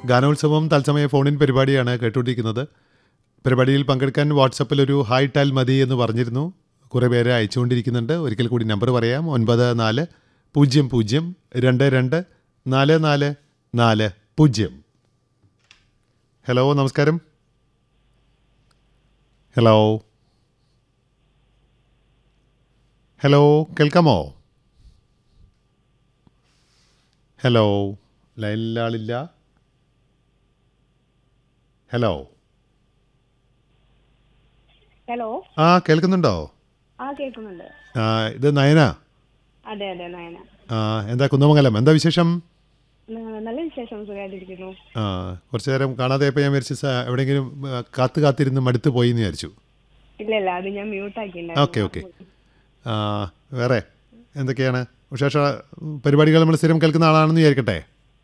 ഗാനോത്സവം തത്സമയ ഫോണിൻ പരിപാടിയാണ് കേട്ടുകൊണ്ടിരിക്കുന്നത് പരിപാടിയിൽ പങ്കെടുക്കാൻ വാട്സപ്പിൽ ഒരു ഹായ് ടാൽ മതി എന്ന് പറഞ്ഞിരുന്നു കുറേ പേര് അയച്ചുകൊണ്ടിരിക്കുന്നുണ്ട് ഒരിക്കൽ കൂടി നമ്പർ പറയാം ഒൻപത് നാല് പൂജ്യം പൂജ്യം രണ്ട് രണ്ട് നാല് നാല് നാല് പൂജ്യം ഹലോ നമസ്കാരം ഹലോ ഹലോ കേൾക്കാമോ ഹലോ ലൈനിലാളില്ല ഹലോ ഹലോ ആ കേൾക്കുന്നുണ്ടോ ആ കേൾക്കുന്നുണ്ട് ആ ഇത് നയന അതെ അതെ നയന ആ എന്താ കുന്നമംഗലം എന്താ വിശേഷം ന- നല്ല വിശേഷം സുഖമായിട്ടിരിക്കുന്നു ആ കുറച്ച് നേരം കാണാതെ ഇപ്പോൾ ഞാൻ വിചാരിച്ചു സ- എവിടെയെങ്കിലും ആ, കാത്ത് കാത്തിരുന്ന് മടുത്ത് പോയി എന്ന് വിചാരിച്ചു ഇല്ല ഇല്ല അത് ഞാൻ മ്യൂട്ട് ഓക്കെ ഓക്കെ ആ വേറെ എന്തൊക്കെയാണ് വിശേഷ പരിപാടികൾ നമ്മൾ സ്ഥിരം കേൾക്കുന്ന ആളാണെന്ന് വിചാരിക്കട്ടെ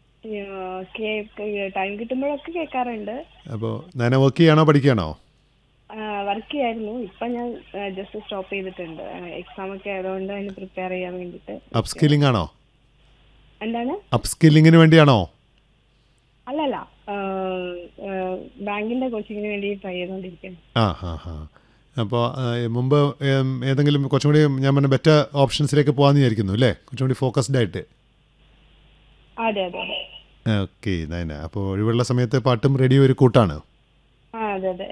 ടൈം കിട്ടുമ്പോഴൊക്കെ കേൾക്കാറുണ്ട് അപ്പോൾ നയന വർക്ക് ചെയ്യാണോ പഠിക്കുകയാണോ വർക്ക് ചെയ്യായിരുന്നു ഇപ്പൊ ഞാൻ ജസ്റ്റ് സ്റ്റോപ്പ് ചെയ്തിട്ടുണ്ട് എക്സാം ഒക്കെ ആയതുകൊണ്ട് അതിന് പ്രിപ്പയർ ചെയ്യാൻ വേണ്ടിയിട്ട് അപ് സ്കില്ലിംഗ് ആണോ എന്താണ് അപ് സ്കില്ലിങ്ങിന് വേണ്ടിയാണോ അല്ലല്ല ബാങ്കിന്റെ കോച്ചിങ്ങിന് വേണ്ടി ട്രൈ ചെയ്തുകൊണ്ടിരിക്കുന്നു ആ ഹാ ഹാ അപ്പോൾ മുമ്പ് ഏം, ഏതെങ്കിലും കുറച്ചും കൂടി ഞാൻ പറഞ്ഞ ബെറ്റർ ഓപ്ഷൻസിലേക്ക് പോകാമെന്ന് വിചാരിക്കുന്നു അല്ലേ കുറച്ചും കൂടി ഫോക്കസ്ഡ് ആയിട്ട് അതെ അതെ അതെ ഓക്കെ നയന അപ്പോൾ ഒഴിവുള്ള സമയത്ത് പാട്ടും റേഡിയോ ഒരു കൂട്ടാണ് ആ അതെ അതെ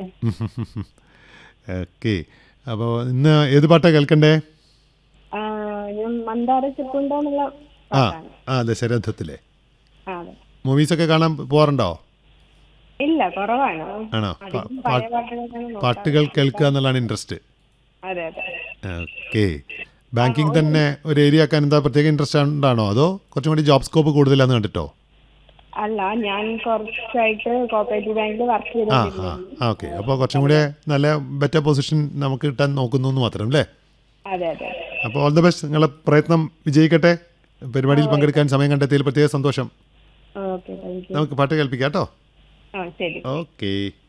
ഓക്കെ അപ്പോൾ ഇന്ന് ഏത് പാട്ടാണ് കേൾക്കണ്ടേ ആ, ഞാൻ മന്ദാര ചെപ്പുണ്ടോ എന്നുള്ള ആ പാട്ടാണ് ആ ദശരഥത്തിലെ ആ അതെ മൂവീസൊക്കെ കാണാൻ പോകാറുണ്ടോ ഇല്ല കുറവാണ് ആണോ പാ- അധികം പാ- പഴയ പാട്ടുകളൊക്കെയാണ് നോക്കാറ്. പാട്ടുകൾ കേൾക്കുക എന്നുള്ളതാണ് ഇൻട്രസ്റ്റ് അതെ അതെ ഓക്കെ ബാങ്കിങ് തന്നെ ഒരു ഏരിയ ആക്കാൻ എന്താ പ്രത്യേക ഇൻട്രസ്റ്റ് ഉണ്ടാണോ അതോ കുറച്ചും കൂടി ജോബ് സ്കോപ്പ് കൂടുതലാന്ന് കണ്ടിട്ടോ അല്ല ഞാൻ കുറച്ചായിട്ട് കോപ്പറേറ്റീവ് ബാങ്കിൽ വർക്ക് ആ ചെയ്തിട്ടുണ്ട് ആ ആ ഓക്കെ അപ്പോൾ കുറച്ചും കൂടി നല്ല ബെറ്റർ പൊസിഷൻ നമുക്ക് കിട്ടാൻ നോക്കുന്നു എന്ന് മാത്രം അല്ലേ അതെ അതെ അപ്പോൾ ഓൾ ദ ബെസ്റ്റ് നിങ്ങളെ പ്രയത്നം വിജയിക്കട്ടെ പരിപാടിയിൽ പങ്കെടുക്കാൻ സമയം കണ്ടെത്തിയതിൽ പ്രത്യേക സന്തോഷം ഓക്കെ താങ്ക് യു നമുക്ക് പാട്ട് കേൾപ്പിക്കാം കേട്ടോ ആ ശരി ഓക്കെ